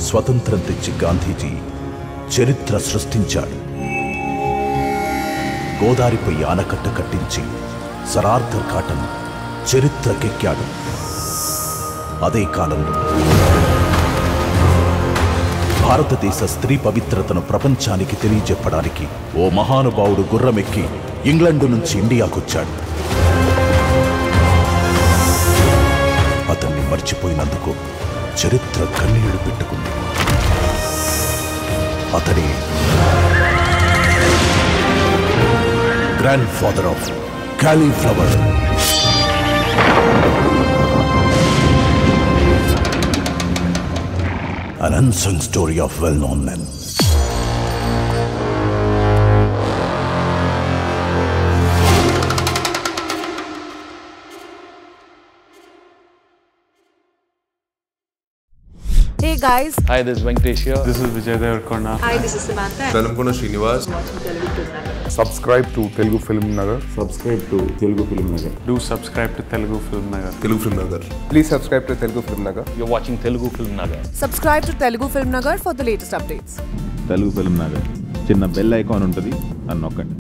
స్వతంత్రం తెచ్చి గాంధీజీ చరిత్ర సృష్టించాడు గోదారిపై ఆనకట్ట కట్టించి సరార్థర్ కాటన్ చరిత్రకెక్కాడు అదే కాలంలో భారతదేశ స్త్రీ పవిత్రతను ప్రపంచానికి తెలియజెప్పడానికి ఓ మహానుభావుడు గుర్రమెక్కి ఇంగ్లండు నుంచి ఇండియాకొచ్చాడు అతన్ని మర్చిపోయినందుకు చరిత్ర కన్నీళ్లు పెట్టుకుంది అతడే grandfather of cauliflower an unsung story of well-known men. Hey guys, Hi, this is Venkatesh here. This is Vijay Devarkonda. hi, this is Samantha. Velankonda Srinivas subscribe to Telugu Film Nagar. Subscribe to Telugu film Nagar Do subscribe to Telugu Film Nagar. Telugu film Nagar Please subscribe to Telugu Film Nagar. You're watching Telugu Film Nagar. Subscribe to Telugu Film Nagar for the latest updates. Telugu film Nagar చిన్న bell icon ఉంటుంది అని నొక్కండి